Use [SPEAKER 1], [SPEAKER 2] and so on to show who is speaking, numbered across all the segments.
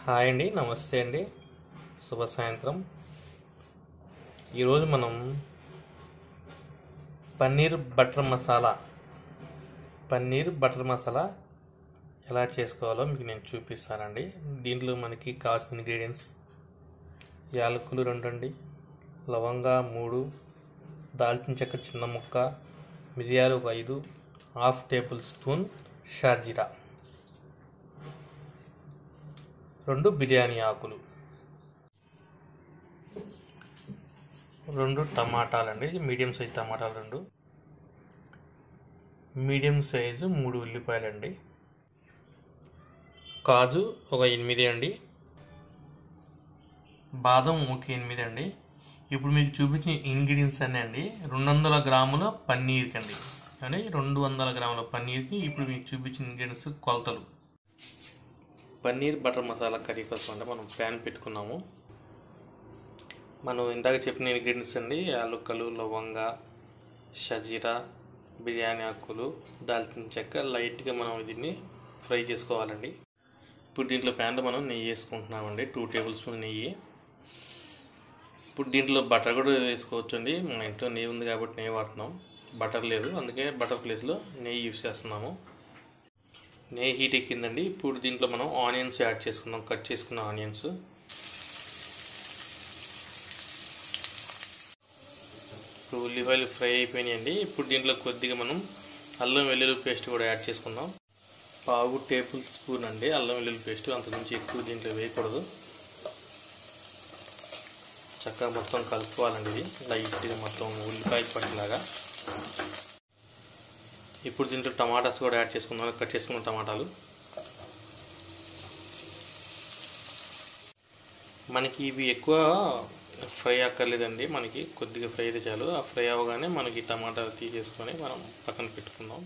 [SPEAKER 1] hi అండి నమస్తే అండి శుభ సాయంత్రం ఈరోజు మనం పన్నీర్ బటర్ మసాలా పన్నీర్ బటర్ మసాలా ఎలా చేసుకోవాలో మీకు నేను చూపిస్తానండి దీంట్లో మనకి కావాల్సిన ఇంగ్రీడియంట్స్ యాలకులు రెండు అండి లవంగా మూడు దాల్చిన చెక్క చిన్న ముక్క మిరియాలు ఒక ఐదు హాఫ్ టేబుల్ స్పూన్ షాజీరా రెండు బిర్యానీ ఆకులు రెండు టమాటాలండి మీడియం సైజ్ టమాటాలు రెండు మీడియం సైజు మూడు ఉల్లిపాయలండి కాజు ఒక ఎనిమిది అండి బాదం ఒక ఎనిమిది అండి ఇప్పుడు మీకు చూపించిన ఇంగ్రీడియంట్స్ అన్నీ అండి రెండు వందల గ్రాముల పన్నీర్కి అండి అని రెండు వందల గ్రాముల పన్నీర్కి ఇప్పుడు మీకు చూపించిన ఇంగ్రీడియంట్స్ కొలతలు పన్నీర్ బటర్ మసాలా కర్రీ కోసం అంటే మనం ప్యాన్ పెట్టుకున్నాము మనం ఇందాక చెప్పిన ఇంగ్రీడియంట్స్ అండి యాలుక్కలు లవంగ షజీరా బిర్యానీ ఆకులు దాల్చిన చెక్క లైట్గా మనం దీన్ని ఫ్రై చేసుకోవాలండి ఇప్పుడు దీంట్లో ప్యాన్లో మనం నెయ్యి వేసుకుంటున్నామండి టూ టేబుల్ స్పూన్ నెయ్యి ఇప్పుడు దీంట్లో బటర్ కూడా వేసుకోవచ్చు అండి మా ఇంట్లో నెయ్యి ఉంది కాబట్టి నెయ్యి వాడుతున్నాం బటర్ లేదు అందుకే బటర్ ప్లేస్లో నెయ్యి యూస్ చేస్తున్నాము నెయ్యి హీట్ ఎక్కిందండి ఇప్పుడు దీంట్లో మనం ఆనియన్స్ యాడ్ చేసుకుందాం కట్ చేసుకున్న ఆనియన్స్ ఇప్పుడు ఉల్లిపాయలు ఫ్రై అయిపోయినాయండి ఇప్పుడు దీంట్లో కొద్దిగా మనం అల్లం వెల్లుల్లి పేస్ట్ కూడా యాడ్ చేసుకుందాం పావు టేబుల్ స్పూన్ అండి అల్లం వెల్లుల్లి పేస్ట్ అంతకుమించి ఎక్కువ దీంట్లో వేయకూడదు చక్కగా మొత్తం కలుపుకోవాలండి ఇది లైట్గా మొత్తం ఉల్లిపాయ పట్టేలాగా ఇప్పుడు దీంట్లో టమాటాస్ కూడా యాడ్ చేసుకుందాం కట్ చేసుకున్న టమాటాలు మనకి ఇవి ఎక్కువ ఫ్రై అక్కర్లేదండి మనకి కొద్దిగా ఫ్రై అయితే చాలు ఆ ఫ్రై అవ్వగానే మనకి టమాటా తీసేసుకొని మనం పక్కన పెట్టుకుందాం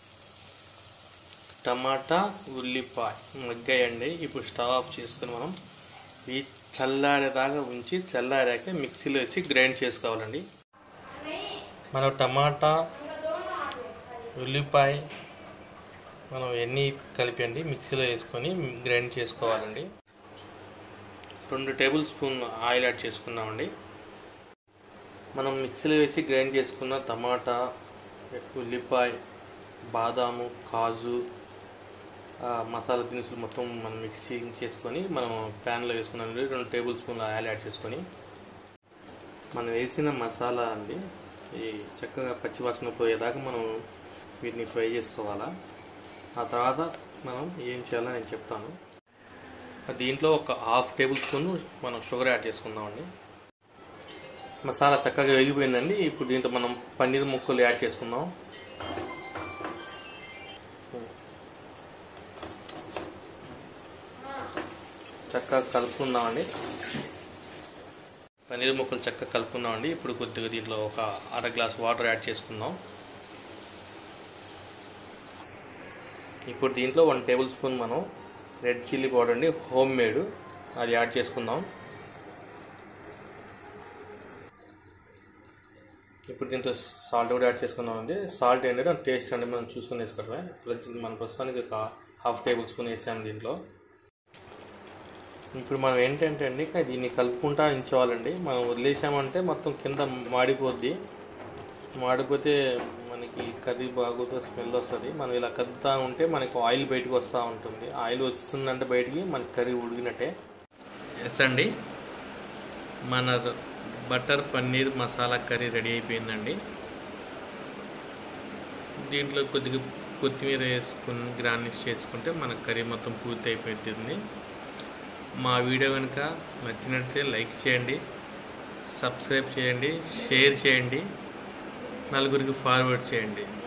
[SPEAKER 1] టమాటా ఉల్లిపాయ మగ్గాయండి ఇప్పుడు స్టవ్ ఆఫ్ చేసుకొని మనం ఈ చల్లారేదాకా ఉంచి చల్లారాక మిక్సీలో వేసి గ్రైండ్ చేసుకోవాలండి మనం టమాటా ఉల్లిపాయ మనం ఎన్ని కలిపండి మిక్సీలో వేసుకొని గ్రైండ్ చేసుకోవాలండి రెండు టేబుల్ స్పూన్ ఆయిల్ యాడ్ చేసుకున్నామండి మనం మిక్సీలో వేసి గ్రైండ్ చేసుకున్న టమాటా ఉల్లిపాయ బాదాము కాజు మసాలా దినుసులు మొత్తం మనం మిక్సీ చేసుకొని మనం ప్యాన్లో వేసుకున్నాం రెండు టేబుల్ స్పూన్ల ఆయిల్ యాడ్ చేసుకొని మనం వేసిన మసాలా అండి ఈ చక్కగా పచ్చివాసన పోయేదాకా మనం వీటిని ఫ్రై చేసుకోవాలా ఆ తర్వాత మనం ఏం చేయాలో నేను చెప్తాను దీంట్లో ఒక హాఫ్ టేబుల్ స్పూన్ మనం షుగర్ యాడ్ చేసుకుందామండి మసాలా చక్కగా వేగిపోయిందండి ఇప్పుడు దీంట్లో మనం పన్నీర్ ముక్కలు యాడ్ చేసుకుందాం చక్కగా కలుపుకుందామండి పన్నీర్ ముక్కలు చక్కగా కలుపుకుందామండి ఇప్పుడు కొద్దిగా దీంట్లో ఒక అర గ్లాస్ వాటర్ యాడ్ చేసుకుందాం ఇప్పుడు దీంట్లో వన్ టేబుల్ స్పూన్ మనం రెడ్ చిల్లీ పౌడర్ అండి హోమ్ మేడ్ అది యాడ్ చేసుకుందాం ఇప్పుడు దీంట్లో సాల్ట్ కూడా యాడ్ చేసుకుందాం అండి సాల్ట్ ఏంటంటే టేస్ట్ అంటే మనం చూసుకొని వేసుకోవడమే మన ప్రస్తుతానికి ఒక హాఫ్ టేబుల్ స్పూన్ వేసాము దీంట్లో ఇప్పుడు మనం ఏంటంటే అండి దీన్ని కలుపుకుంటా ఉంచేవాలండి మనం వదిలేసామంటే మొత్తం కింద మాడిపోద్ది మాడిపోతే మనకి కర్రీ బాగోదు స్మెల్ వస్తుంది మనం ఇలా కదుతా ఉంటే మనకి ఆయిల్ బయటకు వస్తూ ఉంటుంది ఆయిల్ వస్తుందంటే బయటికి మనకి కర్రీ ఉడికినట్టే ఎస్ అండి మన butter paneer masala curry ready అయిపోయిందండి దీంట్లో కొద్దిగా కొత్తిమీర వేసుకుని గ్రానిష్ చేసుకుంటే మన కర్రీ మొత్తం పూర్తి అయిపోతుంది మా వీడియో కనుక నచ్చినట్లయితే లైక్ చేయండి సబ్స్క్రైబ్ చేయండి షేర్ చేయండి నలుగురికి ఫార్వర్డ్ చేయండి